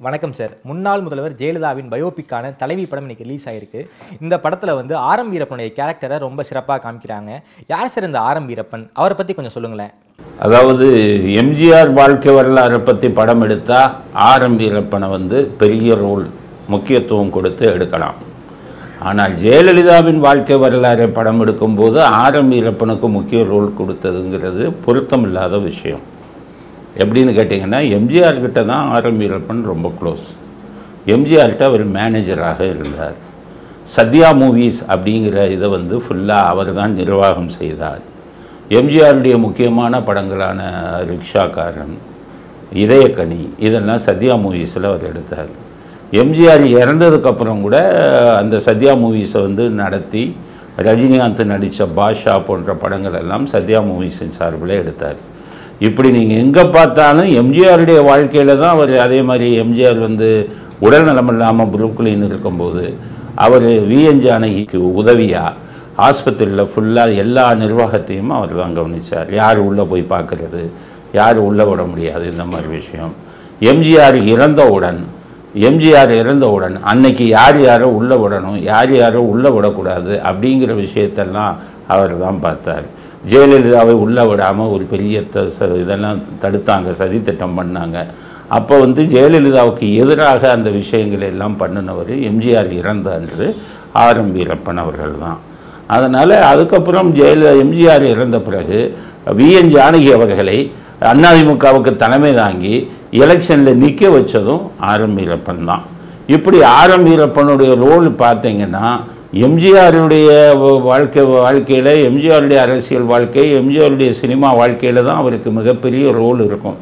வணக்கம் சார் முன்னாள் முதல்வர் ஜெயலலிதாவின் பயோபிக்கான தலைவி படம் இன்னைக்கு ரிலீஸ் ஆயிருக்கு இந்த படத்தில் வந்து ஆரம் வீரப்பனுடைய கேரக்டரை ரொம்ப சிறப்பாக காமிக்கிறாங்க யார் சார் இந்த ஆரம் வீரப்பன் அவரை பற்றி கொஞ்சம் சொல்லுங்களேன் அதாவது எம்ஜிஆர் வாழ்க்கை வரலாறை பற்றி படம் எடுத்தால் ஆரம் வீரப்பனை வந்து பெரிய ரோல் முக்கியத்துவம் கொடுத்து எடுக்கலாம் ஆனால் ஜெயலலிதாவின் வாழ்க்கை வரலாறை படம் எடுக்கும்போது ஆரம் வீரப்பனுக்கு முக்கிய ரோல் கொடுத்ததுங்கிறது பொருத்தமில்லாத விஷயம் எப்படின்னு கேட்டிங்கன்னா எம்ஜிஆர் கிட்ட தான் ஆரம் வீரப்பன் ரொம்ப க்ளோஸ் எம்ஜிஆர்கிட்ட அவர் மேனேஜராக இருந்தார் சத்யா மூவிஸ் அப்படிங்கிற இதை வந்து ஃபுல்லாக அவர் தான் நிர்வாகம் செய்தார் எம்ஜிஆருடைய முக்கியமான படங்களான ரிக்ஷாக்காரன் இதயக்கனி இதெல்லாம் சத்யா மூவிஸில் அவர் எடுத்தார் எம்ஜிஆர் இறந்ததுக்கப்புறம் கூட அந்த சத்யா மூவிஸை வந்து நடத்தி ரஜினிகாந்த் நடித்த பாஷா போன்ற படங்கள் எல்லாம் சத்யா மூவிஸின் சார்பில் எடுத்தார் இப்படி நீங்கள் எங்கே பார்த்தாலும் எம்ஜிஆருடைய வாழ்க்கையில் தான் அவர் அதே மாதிரி எம்ஜிஆர் வந்து உடல் நலம் இல்லாமல் புருக்களின் இருக்கும்போது அவர் விஎன் ஜானகிக்கு உதவியாக ஆஸ்பத்திரியில் ஃபுல்லாக எல்லா நிர்வாகத்தையும் அவர் தான் கவனித்தார் யார் உள்ளே போய் பார்க்குறது யார் உள்ளே விட முடியாது இந்த மாதிரி விஷயம் எம்ஜிஆர் இறந்தவுடன் எம்ஜிஆர் இறந்தவுடன் அன்னைக்கு யார் யாரை உள்ளே விடணும் யார் யாரை உள்ளே விடக்கூடாது அப்படிங்கிற விஷயத்தெல்லாம் அவர் தான் பார்த்தார் ஜெயலலிதாவை உள்ளே விடாமல் ஒரு பெரிய த ச- இதெல்லாம் தடுத்தாங்க சதித்திட்டம் பண்ணாங்க அப்போ வந்து ஜெயலலிதாவுக்கு எதிராக அந்த விஷயங்களை எல்லாம் பண்ணினவர் எம்ஜிஆர் இறந்த அன்று ஆர்.எம். வீரப்பன் அவர்கள் தான் அதனால் அதுக்கப்புறம் ஜெயல எம்ஜிஆர் இறந்த பிறகு விஎன் ஜானகி அவர்களை அதிமுகவுக்கு தலைமை தாங்கி எலெக்ஷனில் நிற்க வச்சதும் ஆர்.எம். வீரப்பன் தான் இப்படி ஆர்.எம். வீரப்பனுடைய ரோல் பார்த்தீங்கன்னா எம்ஜிஆருடைய வாழ்க்கை வாழ்க்கையில் எம்ஜிஆருடைய அரசியல் வாழ்க்கை எம்ஜிஆருடைய சினிமா வாழ்க்கையில் தான் அவருக்கு மிகப்பெரிய ரோல் இருக்கும்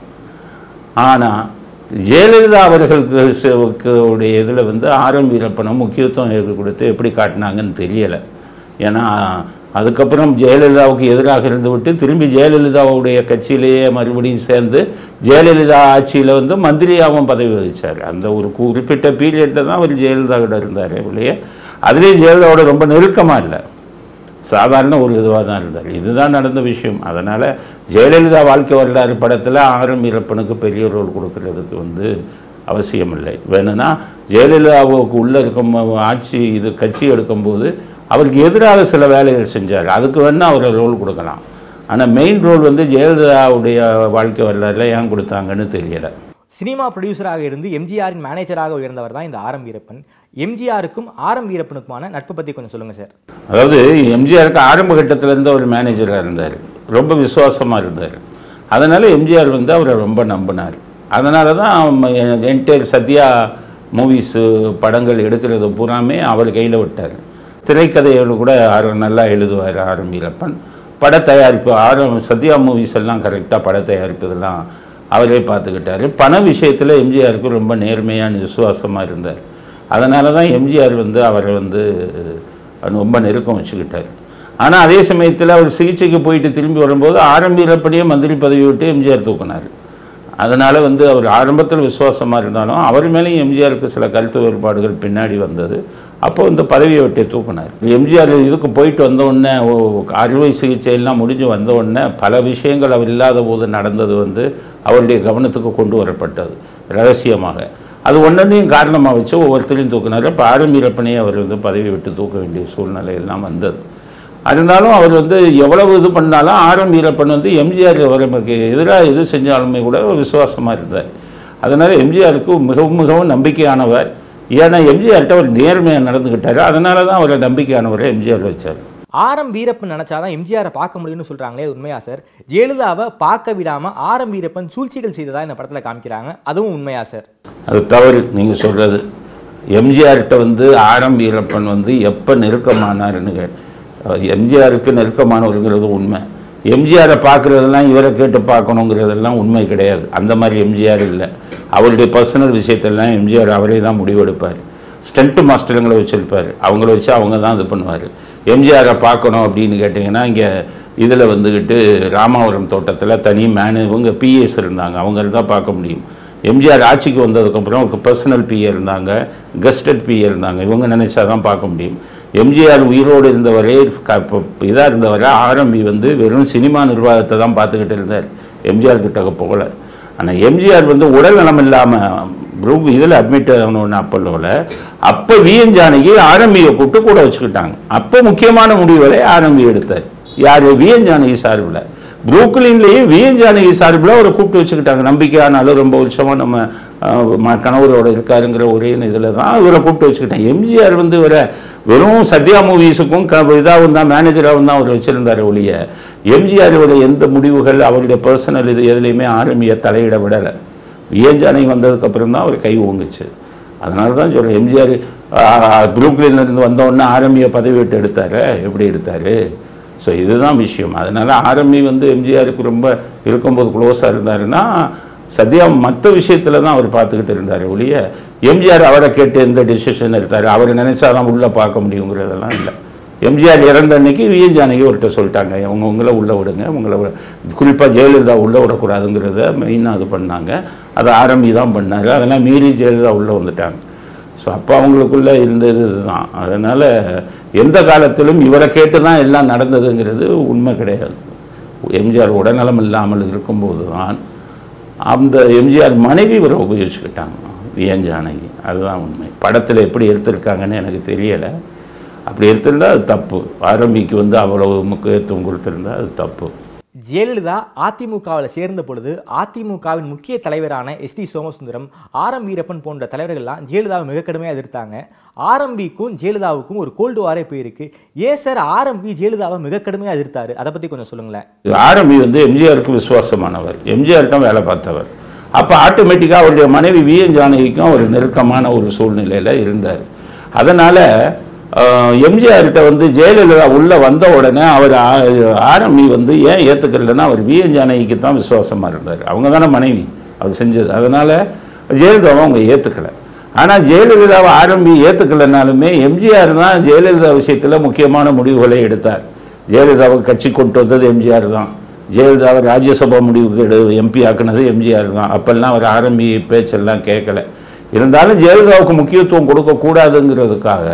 ஆனால் ஜெயலலிதா அவர்களுக்கு ச- க்கு உடைய இதில் வந்து ஆரம் வீரப்பனம் முக்கியத்துவம் எது கொடுத்து எப்படி காட்டினாங்கன்னு தெரியலை ஏன்னா அதுக்கப்புறம் ஜெயலலிதாவுக்கு எதிராக இருந்துவிட்டு திரும்பி ஜெயலலிதாவுடைய கட்சியிலேயே மறுபடியும் சேர்ந்து ஜெயலலிதா ஆட்சியில் வந்து மந்திரியாகவும் பதவி வகிச்சார் அந்த ஒரு குறிப்பிட்ட பீரியடில் தான் அவர் ஜெயலலிதா கிட்ட இருந்தார் இல்லையே அதுலேயும் ஜெயலலிதாவோட ரொம்ப நெருக்கமாக இல்லை சாதாரண ஒரு இதுவாக தான் இருந்தார் இதுதான் நடந்த விஷயம் அதனால் ஜெயலலிதா வாழ்க்கை வரலாறு படத்தில் ஆரம் வீரப்பனுக்கு பெரிய ரோல் கொடுக்கறதுக்கு வந்து அவசியம் இல்லை வேணும்னா ஜெயலலிதாவுக்கு உள்ளே இருக்கும் ஆட்சி இது கட்சி எடுக்கும்போது அவருக்கு எதிராக சில வேலைகள் செஞ்சார் அதுக்கு வேணால் அவர் ரோல் கொடுக்கலாம் ஆனால் மெயின் ரோல் வந்து ஜெயலலிதாவுடைய வாழ்க்கை வரலாறுல ஏன் கொடுத்தாங்கன்னு தெரியலை சினிமா ப்ரொடியூசராக இருந்து எம்ஜிஆரின் மேனேஜராக உயர்ந்தவர் தான் இந்த ஆரம் வீரப்பன் எம்ஜிஆருக்கும் ஆரம் வீரப்பனுக்குமான நட்பு பற்றி கொஞ்சம் சொல்லுங்கள் சார் அதாவது எம்ஜிஆருக்கு ஆரம்ப கட்டத்துல இருந்து அவர் மேனேஜராக இருந்தார் ரொம்ப விசுவாசமாக இருந்தார் அதனால் எம்ஜிஆர் வந்து அவரை ரொம்ப நம்பினார் அதனால தான் என்டையர் சத்யா மூவிஸு படங்கள் எடுக்கிறது பூராமே அவர் கையில் விட்டார் திரைக்கதைகள் கூட ஆர- நல்லா எழுதுவார் ஆரம் வீரப்பன் பட தயாரிப்பு ஆரம் சத்யா மூவிஸ் எல்லாம் கரெக்டாக பட தயாரிப்பு இதெல்லாம் அவரே பார்த்துக்கிட்டாரு பண விஷயத்தில் எம்ஜிஆருக்கு ரொம்ப நேர்மையான விசுவாசமாக இருந்தார் அதனால தான் எம்ஜிஆர் வந்து அவரை வந்து ரொம்ப நெருக்கம் வச்சுக்கிட்டார் ஆனால் அதே சமயத்தில் அவர் சிகிச்சைக்கு போயிட்டு திரும்பி வரும்போது ஆரம்பியிலப்படியே மந்திரி பதவி விட்டு எம்ஜிஆர் தூக்கினார் அதனால் வந்து அவர் ஆரம்பத்தில் விசுவாசமாக இருந்தாலும் அவர் மேலேயும் எம்ஜிஆருக்கு சில கருத்து வேறுபாடுகள் பின்னாடி வந்தது அப்போ இந்த பதவியை விட்டு தூக்கினார் எம்ஜிஆர் இதுக்கு போயிட்டு வந்த உடனே ஓ, அறுவை சிகிச்சை எல்லாம் முடிஞ்சு வந்த உடனே பல விஷயங்கள் அவர் இல்லாத போது நடந்தது வந்து அவருடைய கவனத்துக்கு கொண்டு வரப்பட்டது ரகசியமாக அது ஒன்றொன்றையும் காரணமாக வச்சு ஒவ்வொருத்தரையும் தூக்குனார் இப்போ ஆரம்பீரப்பனையே அவர் வந்து பதவி விட்டு தூக்க வேண்டிய சூழ்நிலை எல்லாம் வந்தது இருந்தாலும் அவர் வந்து எவ்வளவு இது பண்ணாலும் ஆரம் வீரப்பன் வந்து எம்ஜிஆர் அவருக்கு எதிராக எது செஞ்சாலுமே கூட விசுவாசமாக இருந்தார் அதனால் எம்ஜிஆருக்கு மிகவும் மிகவும் நம்பிக்கையானவர் ஏன்னா எம்ஜிஆர்கிட்ட அவர் நேர்மையாக நடந்துக்கிட்டாரு அதனால தான் அவரை நம்பிக்கையானவரை எம்ஜிஆர் வச்சார் ஆரம் வீரப்பன் நினைச்சாதான் எம்ஜிஆரை பார்க்க முடியும்னு சொல்றாங்களே அது உண்மையா சார் ஜெயலலிதாவை பார்க்க விடாம ஆரம் வீரப்பன் சூழ்ச்சிகள் செய்ததா இந்த படத்துல காமிக்கிறாங்க அதுவும் உண்மையா சார் அது தவறு நீங்கள் சொல்கிறது எம்ஜிஆர்கிட்ட வந்து ஆரம் வீரப்பன் வந்து எப்போ நெருக்கமானாருன்னு கே எம்ஜிஆருக்கு நெருக்கமானவருங்கிறது உண்மை எம்ஜிஆரை பார்க்குறதெல்லாம் இவரை கேட்டு பார்க்கணுங்கிறதெல்லாம் உண்மை கிடையாது அந்த மாதிரி எம்ஜிஆர் இல்லை அவருடைய பர்சனல் விஷயத்தெல்லாம் எம்ஜிஆர் அவரே தான் முடிவெடுப்பார் ஸ்டண்ட் மாஸ்டருங்களை வச்சுருப்பார் அவங்கள வச்சு அவங்க தான் இது பண்ணுவார் எம்ஜிஆரை பார்க்கணும் அப்படின்னு கேட்டிங்கன்னா இங்கே இதில் வந்துக்கிட்டு ராமாவரம் தோட்டத்தில் தனி மேனு இவங்க பிஎஸ் இருந்தாங்க அவங்க தான் பார்க்க முடியும் எம்ஜிஆர் ஆட்சிக்கு வந்ததுக்கப்புறம் அவருக்கு பர்சனல் பிஏ இருந்தாங்க கெஸ்டட் பிஏ இருந்தாங்க இவங்க நினைச்சா தான் பார்க்க முடியும் எம்ஜிஆர் உயிரோடு இருந்தவரே இதாக இருந்தவரை ஆரம்பி வந்து வெறும் சினிமா நிர்வாகத்தை தான் பார்த்துக்கிட்டு இருந்தார் எம்ஜிஆர் கிட்ட போகல ஆனால் எம்ஜிஆர் வந்து உடல் நலம் இல்லாமல் குரூப் இதில் அட்மிட் ஆகணும்னு அப்பல்லோவில் அப்போ விஎன் ஜானகி ஆரம்பியை கூட்டு கூட வச்சுக்கிட்டாங்க அப்போ முக்கியமான முடிவுகளை ஆரம்பி எடுத்தார் யார் விஎன் ஜானகி சார்பில் புரூக்லின்லேயே விஎன் ஜானகி சார்பில் அவரை கூப்பிட்டு வச்சுக்கிட்டாங்க நம்பிக்கையானாலும் ரொம்ப வருஷமாக நம்ம அஹ், ம- கணவரோட இருக்காருங்கிற ஒரே இதில் தான் இவரை கூப்பிட்டு வச்சுக்கிட்டாங்க எம்ஜிஆர் வந்து இவரை வெறும் சத்யா மூவிஸுக்கும் க இதாகவும் தான் மேனேஜராகவும் தான் அவர் வச்சுருந்தார் ஒழிய எம்ஜிஆர் இவருடைய எந்த முடிவுகள் அவருடைய பர்சனல் இது எதுலேயுமே ஆரம்பியை தலையிட விடலை விஎன் ஜானகி வந்ததுக்கப்புறம் தான் அவர் கை ஓங்குச்சு அதனால தான் சொல்கிறேன் எம்ஜிஆர் புரூக்லின்லேருந்து வந்த உடனே ஆரம்பியை பதவி விட்டு எடுத்தார் எப்படி எடுத்தார் ஸோ இதுதான் விஷயம் அதனால் ஆரம்பி வந்து எம்ஜிஆருக்கு ரொம்ப இருக்கும்போது க்ளோஸாக இருந்தாருன்னா சத்யா மற்ற விஷயத்தில் தான் அவர் பார்த்துக்கிட்டு இருந்தார் ஒழிய எம்ஜிஆர் அவரை கேட்டு எந்த டிசிஷன் எடுத்தார் அவர் நினைச்சாதான் உள்ளே பார்க்க முடியுங்கிறதெல்லாம் இல்லை எம்ஜிஆர் இறந்த அன்னைக்கு விஎன் ஜானகி ஒருத்தர் சொல்லிட்டாங்க அவங்க உங்களை உள்ளே விடுங்க உங்களை குறிப்பாக ஜெயலலிதா உள்ளே விடக்கூடாதுங்கிறத மெயினாக இது பண்ணாங்க அதை ஆரம்பி தான் பண்ணார் அதெல்லாம் மீறி ஜெயலலிதா உள்ளே வந்துட்டாங்க ஸோ அப்போ அவங்களுக்குள்ள இருந்தது இதுதான் அதனால் எந்த காலத்திலும் இவரை கேட்டு தான் எல்லாம் நடந்ததுங்கிறது உண்மை கிடையாது எம்ஜிஆர் உடல்நலம் இல்லாமல் இருக்கும்போது தான் அந்த எம்ஜிஆர் மனைவி இவரை உபயோகிச்சுக்கிட்டாங்க விஎன் ஜானகி அதுதான் உண்மை படத்தில் எப்படி எடுத்திருக்காங்கன்னு எனக்கு தெரியலை அப்படி எடுத்திருந்தா அது தப்பு ஆரம்பிக்கு வந்து அவ்வளவு முக்கியத்துவம் கொடுத்திருந்தா அது தப்பு ஜெயலலிதா அதிமுகவில் சேர்ந்த பொழுது அதிமுகவின் முக்கிய தலைவரான எஸ் டி சோமசுந்தரம் ஆரம் வீரப்பன் போன்ற தலைவர்கள்லாம் ஜெயலலிதாவை மிக கடுமையாக எதிர்த்தாங்க ஆரம்பிக்கும் ஜெயலலிதாவுக்கும் ஒரு கோல்டு வாரே போயிருக்கு ஏன் சார் ஆரம்பி ஜெயலலிதாவை மிக கடுமையாக எதிர்த்தாரு அதை பற்றி கொஞ்சம் சொல்லுங்களேன் ஆரம்பி வந்து எம்ஜிஆருக்கு விசுவாசமானவர் எம்ஜிஆர் தான் வேலை பார்த்தவர் அப்போ ஆட்டோமேட்டிக்காக அவருடைய மனைவி விஎன் ஜானகிக்கும் ஒரு நெருக்கமான ஒரு சூழ்நிலையில் இருந்தார் அதனால் எம்ஜிஆர்கிட்ட வந்து ஜெயலலிதா உள்ளே வந்த உடனே அவர் ஆ- ஆரம்பி வந்து ஏன் ஏற்றுக்கலன்னா அவர் விஎன் ஜானகிக்கு தான் விசுவாசமாக இருந்தார் அவங்க தானே மனைவி அவர் செஞ்சது அதனால் ஜெயலலிதாவை அவங்க ஏற்றுக்கலை ஆனால் ஜெயலலிதாவை ஆரம்பி ஏற்றுக்கலைனாலுமே எம்ஜிஆர் தான் ஜெயலலிதா விஷயத்தில் முக்கியமான முடிவுகளை எடுத்தார் ஜெயலலிதாவை கட்சி கொண்டு வந்தது எம்ஜிஆர் தான் ஜெயலலிதாவை ராஜ்யசபா முடிவுக்கு எடு எம்பி ஆக்குனது எம்ஜிஆர் தான் அப்பெல்லாம் அவர் ஆரம்பி பேச்செல்லாம் கேட்கல இருந்தாலும் ஜெயலலிதாவுக்கு முக்கியத்துவம் கொடுக்கக்கூடாதுங்கிறதுக்காக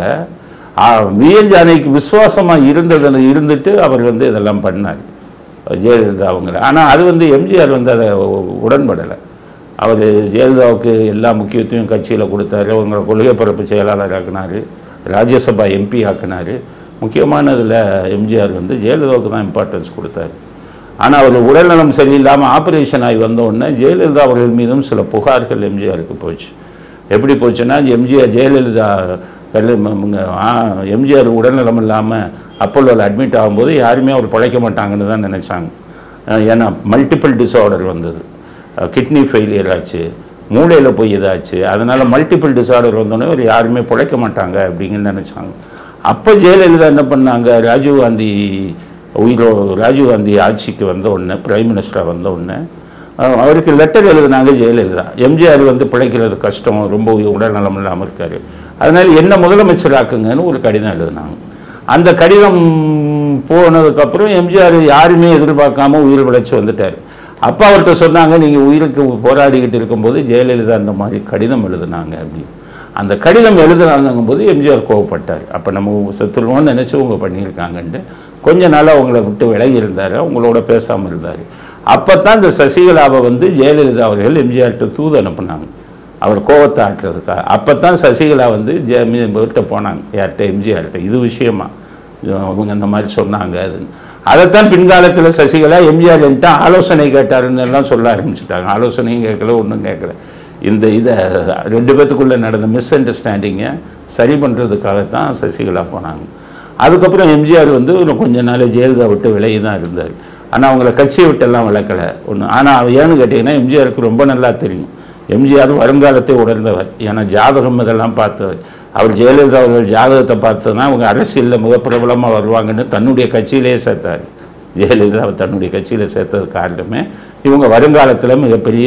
விஎன் ஜானகிக்கு விசுவாசமாக இருந்தது இருந்துட்டு அவர் வந்து இதெல்லாம் பண்ணார் ஜெயலலிதா அவங்கள ஆனால் அது வந்து எம்ஜிஆர் வந்து அதை உடன்படலை அவர் ஜெயலலிதாவுக்கு எல்லா முக்கியத்துவம் கட்சியில் கொடுத்தாரு அவங்கள கொள்கை பரப்பு செயலாளர் ஆக்கினார் ராஜ்யசபா எம்பி ஆக்கினார் முக்கியமானதில் எம்ஜிஆர் வந்து ஜெயலலிதாவுக்கு தான் இம்பார்ட்டன்ஸ் கொடுத்தாரு ஆனால் அவர் உடல்நலம் சரியில்லாமல் ஆப்ரேஷன் ஆகி வந்த உடனே ஜெயலலிதா அவர்கள் மீதும் சில புகார்கள் எம்ஜிஆருக்கு போச்சு எப்படி போச்சுன்னா எம்ஜிஆர் ஜெயலலிதா கல்லு ம- ம- ஆ, எம்ஜிஆர் உடல்நலம் இல்லாமல் அப்போலோவில் அட்மிட் ஆகும்போது யாருமே அவர் பிழைக்க மாட்டாங்கன்னு தான் நினச்சாங்க அஹ் ஏன்னா மல்டிபிள் டிஸார்டர் வந்தது கிட்னி ஃபெயிலியர் ஆச்சு மூளையில் போய் இதாச்சு அதனால் மல்டிபிள் டிஸார்டர் வந்தோடனே ஒரு யாருமே பிழைக்க மாட்டாங்க அப்படிங்கன்னு நினச்சாங்க அப்போ ஜெயலலிதா என்ன பண்ணாங்க ராஜீவ்காந்தி உயிரோ ராஜீவ்காந்தி ஆட்சிக்கு வந்த உடனே பிரைம் மினிஸ்டராக வந்த உடனே அஹ் அவருக்கு லெட்டர் எழுதினாங்க ஜெயலலிதா எம்ஜிஆர் வந்து பிழைக்கிறது கஷ்டம் ரொம்ப உடல்நலம் இல்லாமல் இருக்காரு அதனால் என்ன முதலமைச்சராக்குங்கன்னு ஒரு கடிதம் எழுதினாங்க அந்த கடிதம் போனதுக்கப்புறம் எம்ஜிஆர் யாருமே எதிர்பார்க்காம உயிர் பிழைச்சி வந்துட்டார் அப்போ அவர்கிட்ட சொன்னாங்க நீங்கள் உயிருக்கு போராடிக்கிட்டு இருக்கும்போது ஜெயலலிதா அந்த மாதிரி கடிதம் எழுதினாங்க அப்படின்னு அந்த கடிதம் எழுதுனாங்கும் போது எம்ஜிஆர் கோவப்பட்டார் அப்போ நம்ம செத்துருவோம்னு நினச்சி அவங்க பண்ணியிருக்காங்கன்ட்டு கொஞ்ச நாளாக அவங்கள விட்டு விலகி இருந்தார் அவங்களோட பேசாமல் இருந்தார் அப்போ தான் இந்த சசிகலாவை வந்து ஜெயலலிதா அவர்கள் எம்ஜிஆர்கிட்ட தூது அனுப்புனாங்க அவர் கோவத்தை ஆட்டுறதுக்காக அப்போ தான் சசிகலா வந்து ஜெ இவர்கிட்ட போனாங்க யார்கிட்ட எம்ஜிஆர்கிட்ட இது விஷயமா அவங்க இந்த மாதிரி சொன்னாங்க அதுன்னு அதைத்தான் பின்காலத்தில் சசிகலா எம்ஜிஆர் என்கிட்ட ஆலோசனை கேட்டாருன்னு எல்லாம் சொல்ல ஆரம்பிச்சிட்டாங்க ஆலோசனையும் கேட்கல ஒன்றும் கேட்கல இந்த இதை ரெண்டு பேத்துக்குள்ளே நடந்த மிஸ் அண்டர்ஸ்டாண்டிங்கை சரி பண்ணுறதுக்காக தான் சசிகலா போனாங்க அதுக்கப்புறம் எம்ஜிஆர் வந்து ஒரு கொஞ்ச நாள் ஜெயலலிதா விட்டு விலகி தான் இருந்தார் ஆனால் அவங்கள கட்சியை விட்டெல்லாம் விளக்கலை ஒன்று ஆனால் அவ ஏன்னு கேட்டிங்கன்னா எம்ஜிஆருக்கு ரொம்ப நல்லா தெரியும் எம்ஜிஆர் வருங்காலத்தை உணர்ந்தவர் ஏன்னா ஜாதகம் இதெல்லாம் பார்த்தவர் அவர் ஜெயலலிதா அவர்கள் ஜாதகத்தை பார்த்து தான் அவங்க அரசியலில் மிக பிரபலமாக வருவாங்கன்னு தன்னுடைய கட்சியிலே சேர்த்தார் ஜெயலலிதாவை தன்னுடைய கட்சியில் சேர்த்தது காரணமே இவங்க வருங்காலத்தில் மிகப்பெரிய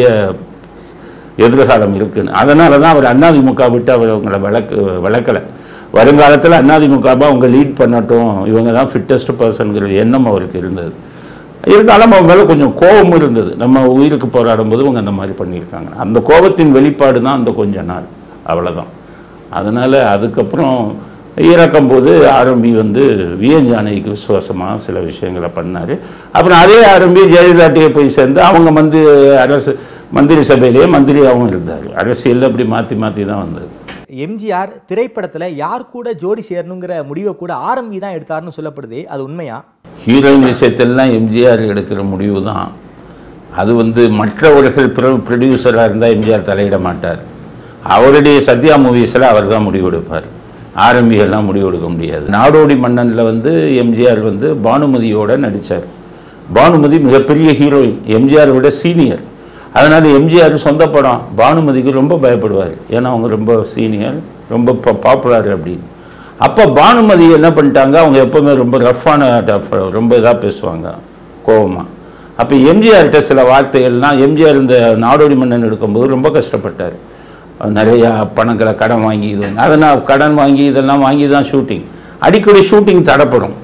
எதிர்காலம் இருக்குன்னு அதனால தான் அவர் அதிமுக விட்டு அவர் அவங்கள விளக்கு விளக்கலை வருங்காலத்தில் அதிமுகவை அவங்க லீட் பண்ணட்டும் இவங்க தான் ஃபிட்டஸ்ட் பர்சன்கிற எண்ணம் அவருக்கு இருந்தது இருந்தாலும் அவங்க மேலே கொஞ்சம் கோபமும் இருந்தது நம்ம உயிருக்கு போராடும் போது இவங்க அந்த மாதிரி பண்ணியிருக்காங்க அந்த கோபத்தின் வெளிப்பாடு தான் அந்த கொஞ்ச நாள் அவ்வளோதான் அதனால் அதுக்கப்புறம் இறக்கும் போது ஆரம்பி வந்து விஎன் ஜானகிக்கு விசுவாசமாக சில விஷயங்களை பண்ணார் அப்புறம் அதே ஆரம்பி ஜெயலலிதாட்டியே போய் சேர்ந்து அவங்க வந்து அரசு மந்திரி சபையிலேயே மந்திரியாகவும் இருந்தார் அரசியலில் அப்படி மாற்றி மாற்றி தான் வந்தது எம்ஜிஆர் திரைப்படத்துல யார் கூட ஜோடி சேரணுங்கிற முடிவை கூட ஆரம்பி தான் எடுத்தாருன்னு சொல்லப்படுது அது உண்மையா ஹீரோயின் விஷயத்திலலாம் எம்ஜிஆர் எடுக்கிற முடிவு தான் அது வந்து மற்றவர்கள் ப்ரொடியூசராக இருந்தால் எம்ஜிஆர் தலையிட மாட்டார் அவருடைய சத்யா மூவிஸில் அவர் தான் முடிவெடுப்பார் ஆரம்பிகள்லாம் முடிவெடுக்க முடியாது நாடோடி மன்னனில் வந்து எம்ஜிஆர் வந்து பானுமதியோட நடித்தார் பானுமதி மிகப்பெரிய ஹீரோயின் எம்ஜிஆர் விட சீனியர் அதனால் எம்ஜிஆர் சொந்த படம் பானுமதிக்கு ரொம்ப பயப்படுவார் ஏன்னா அவங்க ரொம்ப சீனியர் ரொம்ப பாப்புலர் அப்படின்னு அப்போ பானுமதி என்ன பண்ணிட்டாங்க அவங்க எப்போவுமே ரொம்ப ரஃப்பான டஃப் ரொம்ப இதாக பேசுவாங்க கோபமாக அப்போ எம்ஜிஆர்கிட்ட சில வார்த்தைகள்லாம் எம்ஜிஆர் இந்த நாடோடி மன்னன் எடுக்கும்போது ரொம்ப கஷ்டப்பட்டார் நிறையா பணங்களை கடன் வாங்கி இது அதனால் கடன் வாங்கி இதெல்லாம் வாங்கி தான் ஷூட்டிங் அடிக்கடி ஷூட்டிங் தடப்படும்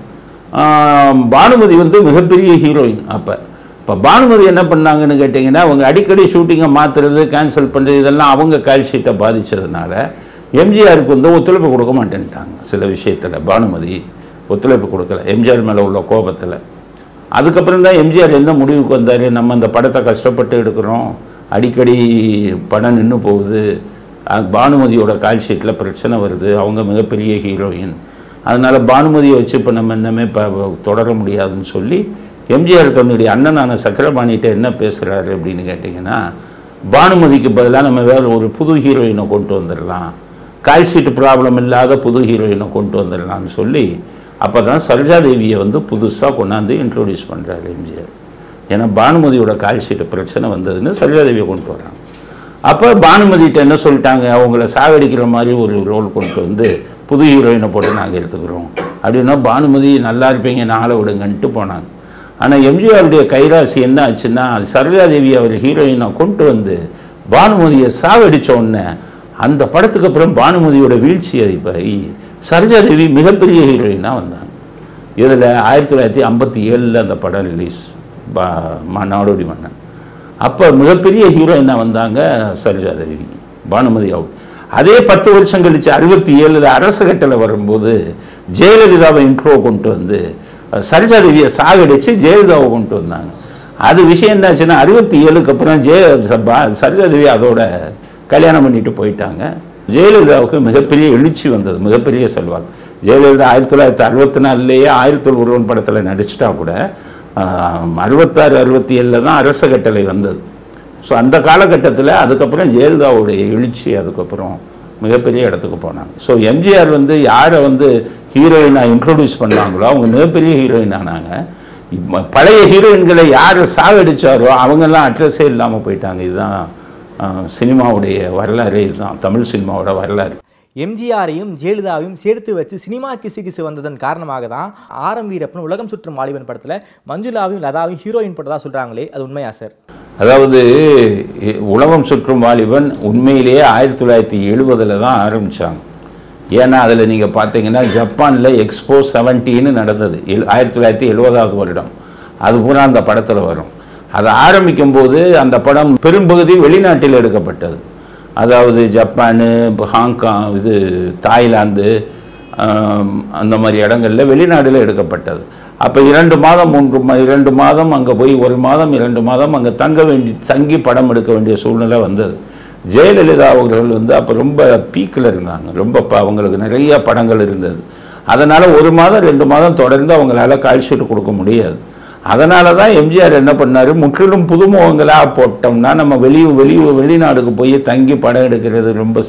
ஆம், பானுமதி வந்து மிகப்பெரிய ஹீரோயின் அப்போ இப்போ பானுமதி என்ன பண்ணாங்கன்னு கேட்டிங்கன்னா அவங்க அடிக்கடி ஷூட்டிங்கை மாற்றுறது கேன்சல் பண்ணுறது இதெல்லாம் அவங்க கால் ஷீட்டை பாதித்ததுனால எம்ஜிஆருக்கு வந்து ஒத்துழைப்பு கொடுக்க மாட்டேன்ட்டாங்க சில விஷயத்தில் பானுமதி ஒத்துழைப்பு கொடுக்கல எம்ஜிஆர் மேலே உள்ள கோபத்தில் அதுக்கப்புறம் தான் எம்ஜிஆர் என்ன முடிவுக்கு வந்தார் நம்ம இந்த படத்தை கஷ்டப்பட்டு எடுக்கிறோம் அடிக்கடி படம் நின்று போகுது அது பானுமதியோட கால் ஷீட்டில் பிரச்சனை வருது அவங்க மிகப்பெரிய ஹீரோயின் அதனால் பானுமதியை வச்சு இப்போ நம்ம இன்னமே இப்போ தொடர முடியாதுன்னு சொல்லி எம்ஜிஆர் தன்னுடைய அண்ணனான சக்கரபாணிகிட்ட என்ன பேசுகிறாரு அப்படின்னு கேட்டிங்கன்னா பானுமதிக்கு பதிலாக நம்ம வேறு ஒரு புது ஹீரோயினை கொண்டு வந்துடலாம் கால் ஷீட் ப்ராப்ளம் இல்லாத புது ஹீரோயினை கொண்டு வந்துடலாம்னு சொல்லி அப்போ தான் சரோஜாதேவியை வந்து புதுசாக கொண்டாந்து இன்ட்ரோடியூஸ் பண்ணுறாரு எம்ஜிஆர் ஏன்னா பானுமதியோட கால் ஷீட்டு பிரச்சனை வந்ததுன்னு சரோஜாதேவியை கொண்டு வராங்க அப்போ பானுமதிகிட்ட என்ன சொல்லிட்டாங்க அவங்கள சாகடிக்கிற மாதிரி ஒரு ரோல் கொண்டு வந்து புது ஹீரோயினை போட்டு நாங்கள் எடுத்துக்கிறோம் அப்படின்னா பானுமதி நல்லா இருப்பீங்க நாளை விடுங்கன்ட்டு போனாங்க ஆனால் எம்ஜிஆருடைய கைராசி என்ன ஆச்சுன்னா சரோஜாதேவி அவர் ஹீரோயினை கொண்டு வந்து பானுமதியை சாகடிச்ச உடனே அந்த படத்துக்கு அப்புறம் பானுமதியோட வீழ்ச்சி இப்போ சரோஜாதேவி மிகப்பெரிய ஹீரோயினாக வந்தாங்க இதில் ஆயிரத்தி தொள்ளாயிரத்தி ஐம்பத்தி ஏழில் அந்த படம் ரிலீஸ் பா ம- நாடோடி மன்னன் அப்போ மிகப்பெரிய ஹீரோயினாக வந்தாங்க சரோஜாதேவி பானுமதி அவுட் அதே பத்து வருஷம் கழிச்சு அறுபத்தி ஏழில் அரச கட்டளை வரும்போது ஜெயலலிதாவை இன்ட்ரோ கொண்டு வந்து அஹ், சரோஜாதேவியை சாகடிச்சு ஜெயலலிதாவை கொண்டு வந்தாங்க அது விஷயம் என்னாச்சுன்னா அறுபத்தி ஏழுக்கு அப்புறம் ஜெய ச- பா- சரோஜாதேவி அதோட கல்யாணம் பண்ணிட்டு போயிட்டாங்க ஜெயலலிதாவுக்கு மிகப்பெரிய எழுச்சி வந்தது மிகப்பெரிய செல்வாக்கு ஜெயலலிதா ஆயிரத்தி தொள்ளாயிரத்தி அறுபத்தி நாலுலேயே ஆயிரத்தி ஒருவன் படத்தில் நடிச்சிட்டா கூட ஆஹ், அறுபத்தாறு அறுபத்தி ஏழில் தான் அரச கட்டளை வந்தது ஸோ அந்த காலகட்டத்தில் அதுக்கப்புறம் ஜெயலலிதாவுடைய எழுச்சி அதுக்கப்புறம் மிகப்பெரிய இடத்துக்கு போனாங்க ஸோ எம்ஜிஆர் வந்து யாரை வந்து ஹீரோயினாக இன்ட்ரோடியூஸ் பண்ணாங்களோ அவங்க மிகப்பெரிய ஹீரோயின் ஆனாங்க இப்ப பழைய ஹீரோயின்களை யார் சாகடிச்சாரோ அவங்கெல்லாம் அட்ரஸே இல்லாமல் போயிட்டாங்க இதுதான் ஆஹ், சினிமாவுடைய வரலாறு இதுதான் தமிழ் சினிமாவோட வரலாறு எம்ஜிஆரையும் ஜெயலலிதாவையும் சேர்த்து வச்சு சினிமா கிசு கிசு வந்ததன் காரணமாக தான் ஆரம் வீரப்பன் உலகம் சுற்றும் வாலிபன் படத்துல மஞ்சுளாவையும் லதாவையும் ஹீரோயின் போட்டதா சொல்றாங்களே அது உண்மையா சார் அதாவது இ- உலகம் சுற்றும் வாலிபன் உண்மையிலேயே ஆயிரத்தி தொள்ளாயிரத்தி எழுபதில் தான் ஆரம்பித்தாங்க ஏன்னா அதில் நீங்கள் பார்த்தீங்கன்னா ஜப்பானில் எக்ஸ்போ செவன்டீன்னு நடந்தது எல் ஆயிரத்தி தொள்ளாயிரத்தி எழுபதாவது வருடம் அது பூரா அந்த படத்தில் வரும் அதை ஆரம்பிக்கும் போது அந்த படம் பெரும்பகுதி வெளிநாட்டில் எடுக்கப்பட்டது அதாவது ஜப்பானு இப்ப ஹாங்காங் இது தாய்லாந்து ஆம், அந்த மாதிரி இடங்கள்ல வெளிநாடுல எடுக்கப்பட்டது அப்போ இரண்டு மாதம் மூன்று மா இரண்டு மாதம் அங்கே போய் ஒரு மாதம் இரண்டு மாதம் அங்கே தங்க வேண்டி தங்கி படம் எடுக்க வேண்டிய சூழ்நிலை வந்தது ஜெயலலிதா அவர்கள் வந்து அப்போ ரொம்ப பீக்கில் இருந்தாங்க ரொம்ப ப- அவங்களுக்கு நிறைய படங்கள் இருந்தது அதனால் ஒரு மாதம் ரெண்டு மாதம் தொடர்ந்து அவங்களால கால்ஷீட் கொடுக்க முடியாது அதனால தான் எம்ஜிஆர் என்ன பண்ணார் முற்றிலும் புதுமுகங்களாக போட்டோம்னா நம்ம வெளியூ வெளியூ வெளிநாடுக்கு போய் தங்கி படம் எடுக்கிறது ரொம்ப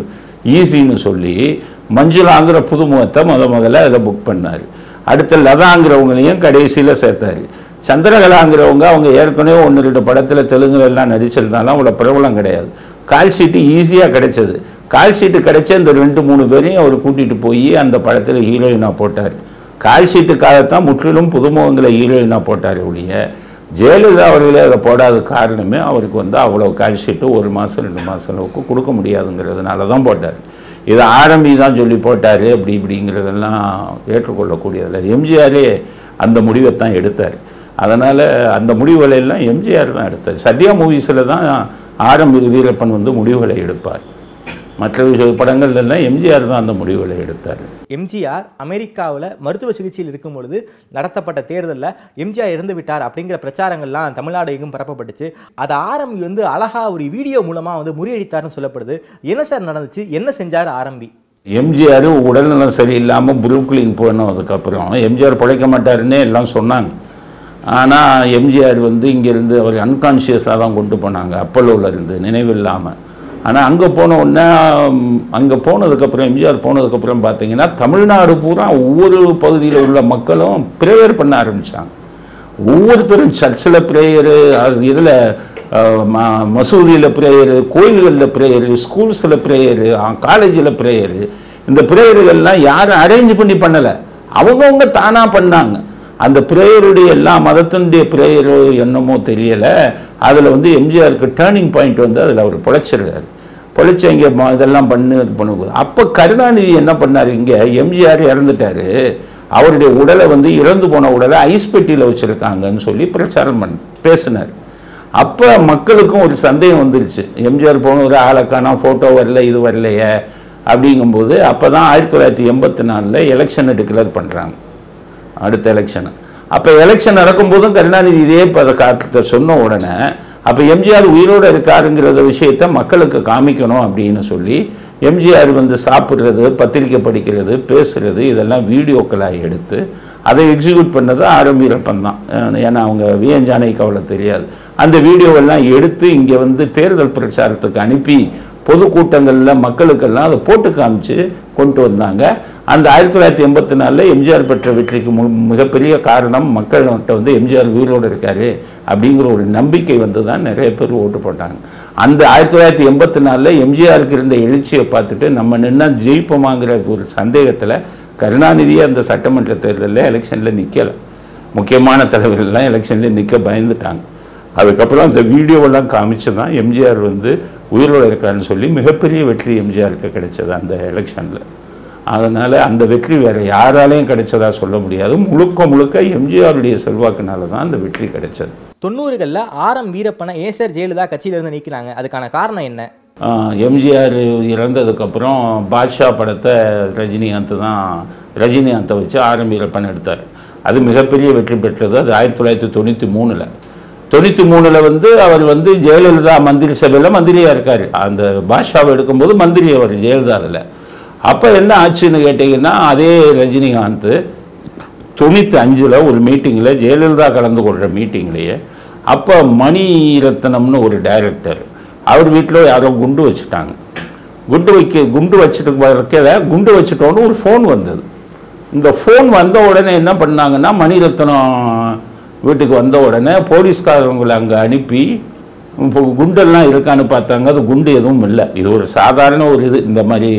ஈஸின்னு சொல்லி மஞ்சுளாங்கிற புதுமுகத்தை முத முதல்ல அதில் புக் பண்ணார் அடுத்து லதாங்கிறவங்களையும் கடைசியில் சேர்த்தாரு சந்திரகலாங்கிறவங்க அவங்க ஏற்கனவே ஒன்று ரெண்டு படத்தில் தெலுங்குல எல்லாம் நடிச்சிருந்தாலும் அவ்வளோ பிரபலம் கிடையாது கால் ஷீட்டு ஈஸியாக கிடைச்சது கால் ஷீட்டு கிடைச்ச இந்த ரெண்டு மூணு பேரையும் அவர் கூட்டிகிட்டு போய் அந்த படத்தில் ஹீரோயினாக போட்டார் கால் ஷீட்டுக்காகத்தான் முற்றிலும் புதுமுகங்களை ஹீரோயினாக போட்டார் ஒழிய ஜெயலலிதா அவர்களே அதை போடாத காரணமே அவருக்கு வந்து அவ்வளோ கால் ஷீட்டு ஒரு மாதம் ரெண்டு மாதம் அளவுக்கு கொடுக்க முடியாதுங்கிறதுனால தான் போட்டார் இதை ஆரம்பி தான் சொல்லி போட்டார் அப்படி இப்படிங்கிறதெல்லாம் ஏற்றுக்கொள்ளக்கூடியதில்லை எம்ஜிஆரே அந்த முடிவை தான் எடுத்தார் அதனால் அந்த முடிவுகளை எல்லாம் எம்ஜிஆர் தான் எடுத்தார் சத்யா மூவிஸில் தான் ஆரம்பி வீரப்பன் வந்து முடிவுகளை எடுப்பார் மற்ற விஷய படங்கள்ல எல்லாம் எம்ஜிஆர் தான் அந்த முடிவுகளை எடுத்தார் எம்ஜிஆர் அமெரிக்காவில் மருத்துவ சிகிச்சையில் இருக்கும் பொழுது நடத்தப்பட்ட தேர்தலில் எம்ஜிஆர் இறந்து விட்டார் அப்படிங்கிற பிரச்சாரங்கள்லாம் தமிழ்நாடு எங்கும் பரப்பப்பட்டுச்சு அதை ஆரம்பி வந்து அழகா ஒரு வீடியோ மூலமாக வந்து முறியடித்தார்னு சொல்லப்படுது என்ன சார் நடந்துச்சு என்ன செஞ்சார் ஆரம்பி எம்ஜிஆர் உடல்நலம் சரியில்லாமல் புருக்லின் போனதுக்கப்புறம் எம்ஜிஆர் பிழைக்க மாட்டாருன்னே எல்லாம் சொன்னாங்க ஆனால் எம்ஜிஆர் வந்து இங்கேருந்து அவர் அன்கான்ஷியஸாக தான் கொண்டு போனாங்க அப்பல்லோவில் இருந்து நினைவில்லாமல் ஆனால் அங்கே போன உடனே அங்கே போனதுக்கப்புறம் எம்ஜிஆர் போனதுக்கப்புறம் பார்த்தீங்கன்னா தமிழ்நாடு பூரா ஒவ்வொரு பகுதியில் உள்ள மக்களும் ப்ரேயர் பண்ண ஆரம்பித்தாங்க ஒவ்வொருத்தரும் சர்ச்சில் ப்ரேயரு இதில் மசூதியில் ப்ரேயரு கோயில்களில் ப்ரேயரு ஸ்கூல்ஸில் ப்ரேயரு காலேஜில் ப்ரேயரு இந்த ப்ரேயர்கள்லாம் யாரும் அரேஞ்ச் பண்ணி பண்ணலை அவங்கவுங்க தானாக பண்ணாங்க அந்த ப்ரேயருடைய எல்லா மதத்தினுடைய ப்ரேயரோ என்னமோ தெரியலை அதில் வந்து எம்ஜிஆருக்கு டேர்னிங் பாயிண்ட் வந்து அதில் அவர் பிழைச்சிடுறாரு பொழைச்சி இங்கே இதெல்லாம் பண்ணு இது பண்ணும்போது அப்போ கருணாநிதி என்ன பண்ணார் இங்கே எம்ஜிஆர் இறந்துட்டாரு அவருடைய உடலை வந்து இறந்து போன உடலை ஐஸ் பெட்டியில் வச்சுருக்காங்கன்னு சொல்லி பிரச்சாரம் பண்ண பேசினார் அப்போ மக்களுக்கும் ஒரு சந்தேகம் வந்துருச்சு எம்ஜிஆர் போன ஒரு ஆளக்கானா ஃபோட்டோ வரல இது வரலையே அப்படிங்கும்போது அப்போ தான் ஆயிரத்தி தொள்ளாயிரத்தி எண்பத்தி நாலில் எலெக்ஷனை டிக்ளேர் பண்ணுறாங்க அடுத்த எலெக்ஷனை அப்போ எலெக்ஷன் நடக்கும்போதும் கருணாநிதி இதே பத காலத்தை சொன்ன உடனே அப்போ எம்ஜிஆர் உயிரோடு இருக்காருங்கிறத விஷயத்த மக்களுக்கு காமிக்கணும் அப்படின்னு சொல்லி எம்ஜிஆர் வந்து சாப்பிட்றது பத்திரிக்கை படிக்கிறது பேசுறது இதெல்லாம் வீடியோக்களாக எடுத்து அதை எக்ஸிக்யூட் பண்ணது ஆரம்பீரப்பன் தான் ஏன்னா அவங்க விஎன் ஜானகிக்கு அவ்வளோ தெரியாது அந்த வீடியோவெல்லாம் எடுத்து இங்கே வந்து தேர்தல் பிரச்சாரத்துக்கு அனுப்பி பொதுக்கூட்டங்களில் மக்களுக்கெல்லாம் அதை போட்டு காமிச்சு கொண்டு வந்தாங்க அந்த ஆயிரத்தி தொள்ளாயிரத்தி எண்பத்தி நாலில் எம்ஜிஆர் பெற்ற வெற்றிக்கு மு மிகப்பெரிய காரணம் மக்கள்கிட்ட வந்து எம்ஜிஆர் உயிரோடு இருக்காரு அப்படிங்கிற ஒரு நம்பிக்கை வந்து தான் நிறைய பேர் ஓட்டு போட்டாங்க அந்த ஆயிரத்தி தொள்ளாயிரத்தி எண்பத்தி நாலில் எம்ஜிஆருக்கு இருந்த எழுச்சியை பார்த்துட்டு நம்ம நின்னா ஜெயிப்போமாங்கிற ஒரு சந்தேகத்தில் கருணாநிதியே அந்த சட்டமன்ற தேர்தலில் எலெக்ஷனில் நிற்கலை முக்கியமான தலைவர்கள்லாம் எலெக்ஷனில் நிற்க பயந்துட்டாங்க அதுக்கப்புறம் அந்த வீடியோவெல்லாம் காமிச்சு தான் எம்ஜிஆர் வந்து உயிரோடு இருக்காருன்னு சொல்லி மிகப்பெரிய வெற்றி எம்ஜிஆருக்கு கிடைச்சது அந்த எலெக்ஷனில் அதனால் அந்த வெற்றி வேறு யாராலையும் கிடைச்சதா சொல்ல முடியாது முழுக்க முழுக்க எம்ஜிஆருடைய செல்வாக்குனால தான் அந்த வெற்றி கிடைச்சது தொண்ணூறுகளில் ஆரம் வீரப்பனை ஏன் சார் ஜெயலலிதா கட்சியிலிருந்து நீக்கினாங்க அதுக்கான காரணம் என்ன எம்ஜிஆர் இறந்ததுக்கப்புறம் பாட்ஷா படத்தை ரஜினிகாந்த் தான் ரஜினிகாந்தை வச்சு ஆரம் வீரப்பன் எடுத்தார் அது மிகப்பெரிய வெற்றி பெற்றது அது ஆயிரத்தி தொள்ளாயிரத்தி தொண்ணூற்றி மூணில் தொண்ணூற்றி மூணில் வந்து அவர் வந்து ஜெயலலிதா மந்திரி சபையில் மந்திரியாக இருக்கார் அந்த பாஷாவை எடுக்கும்போது மந்திரி அவர் ஜெயலலிதா அதில் அப்போ என்ன ஆச்சுன்னு கேட்டிங்கன்னா அதே ரஜினிகாந்த் தொண்ணூற்றி அஞ்சில் ஒரு மீட்டிங்கில் ஜெயலலிதா கலந்து கொள்கிற மீட்டிங்லேயே அப்போ மணிரத்னம்னு ஒரு டைரக்டர் அவர் வீட்டில் யாரோ குண்டு வச்சுட்டாங்க குண்டு வைக்க குண்டு வச்சுட்டு வைக்கல குண்டு வச்சுட்டோன்னு ஒரு ஃபோன் வந்தது இந்த ஃபோன் வந்த உடனே என்ன பண்ணாங்கன்னா மணிரத்னம் வீட்டுக்கு வந்த உடனே போலீஸ்காரங்களை அங்கே அனுப்பி இப்போ குண்டெல்லாம் இருக்கான்னு பார்த்தாங்க அது குண்டு எதுவும் இல்லை இது ஒரு சாதாரண ஒரு இது இந்த மாதிரி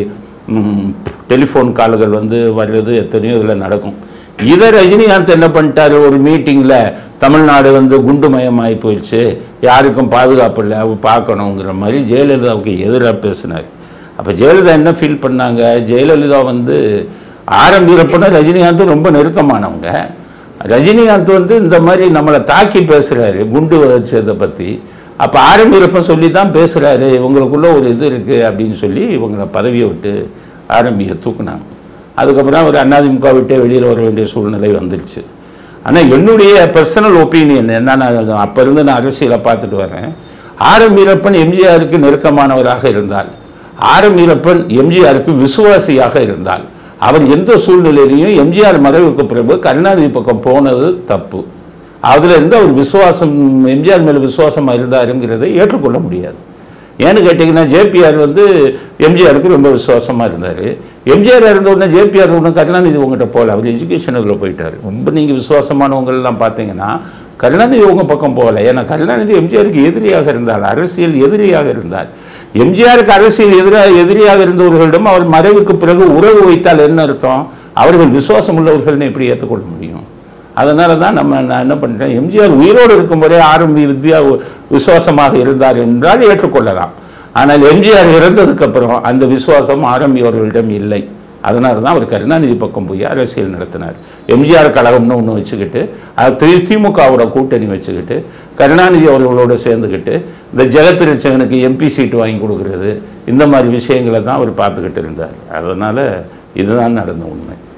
டெலிஃபோன் கால்கள் வந்து வர்றது எத்தனையோ இதில் நடக்கும் இதை ரஜினிகாந்த் என்ன பண்ணிட்டாரு ஒரு மீட்டிங்கில் தமிழ்நாடு வந்து குண்டுமயமாகி போயிடுச்சு யாருக்கும் பாதுகாப்பு இல்லை அவ பார்க்கணுங்கிற மாதிரி ஜெயலலிதாவுக்கு எதிராக பேசினார் அப்போ ஜெயலலிதா என்ன ஃபீல் பண்ணாங்க ஜெயலலிதா வந்து ஆரம்பிக்கிறப்பன ரஜினிகாந்த் ரொம்ப நெருக்கமானவங்க ரஜினிகாந்த் வந்து இந்த மாதிரி நம்மளை தாக்கி பேசுகிறாரு குண்டு வச்சதை பற்றி அப்போ ஆரம்பிக்கிறப்ப சொல்லி தான் பேசுகிறாரு இவங்களுக்குள்ள ஒரு இது இருக்குது அப்படின்னு சொல்லி இவங்களை பதவியை விட்டு ஆரம்பியை தூக்குனாங்க அதுக்கப்புறம் அவர் அதிமுக விட்டே வெளியில் வர வேண்டிய சூழ்நிலை வந்துடுச்சு ஆனால் என்னுடைய பர்சனல் ஒப்பீனியன் என்ன நான் அப்போ இருந்து நான் அரசியலை பார்த்துட்டு வரேன் ஆரம் வீரப்பன் எம்ஜிஆருக்கு நெருக்கமானவராக இருந்தால் ஆரம் வீரப்பன் எம்ஜிஆருக்கு விசுவாசியாக இருந்தால் அவர் எந்த சூழ்நிலையிலையும் எம்ஜிஆர் மறைவுக்கு பிறகு கருணாநிதி பக்கம் போனது தப்பு அதில் இருந்து அவர் விசுவாசம் எம்ஜிஆர் மேலே விசுவாசமாக இருந்தாருங்கிறதை ஏற்றுக்கொள்ள முடியாது ஏன்னு கேட்டிங்கன்னா ஜேபிஆர் வந்து எம்ஜிஆருக்கு ரொம்ப விசுவாசமாக இருந்தார் எம்ஜிஆர் இருந்த உடனே ஜேபிஆர் ஒன்றும் கருணாநிதி உங்கள்கிட்ட போகல அவர் எஜுகேஷன் இதில் போயிட்டார் ரொம்ப நீங்கள் விசுவாசமானவங்கள்லாம் பார்த்தீங்கன்னா கருணாநிதி உங்க பக்கம் போகல ஏன்னா கருணாநிதி எம்ஜிஆருக்கு எதிரியாக இருந்தால் அரசியல் எதிரியாக இருந்தார் எம்ஜிஆருக்கு அரசியல் எதிராக எதிரியாக இருந்தவர்களிடம் அவர் மறைவுக்கு பிறகு உறவு வைத்தால் என்ன அர்த்தம் அவர்கள் விசுவாசம் உள்ளவர்கள்னு எப்படி ஏற்றுக்கொள்ள முடியும் அதனால தான் நம்ம நான் என்ன பண்ணுறேன் எம்ஜிஆர் உயிரோடு இருக்கும்போதே ஆரம்பி வித்யா விசுவாசமாக இருந்தார் என்றால் ஏற்றுக்கொள்ளலாம் ஆனால் எம்ஜிஆர் இறந்ததுக்கு அப்புறம் அந்த விசுவாசம் ஆரம்பி அவர்களிடம் இல்லை அதனால தான் அவர் கருணாநிதி பக்கம் போய் அரசியல் நடத்தினார் எம்ஜிஆர் கழகம்னு ஒன்று வச்சுக்கிட்டு அது தி- திமுகவோட கூட்டணி வச்சுக்கிட்டு கருணாநிதி அவர்களோட சேர்ந்துக்கிட்டு இந்த ஜெகத் ரட்சகனுக்கு எம்பி சீட்டு வாங்கி கொடுக்கறது இந்த மாதிரி விஷயங்களை தான் அவர் பார்த்துக்கிட்டு இருந்தார் அதனால் இதுதான் நடந்த உண்மை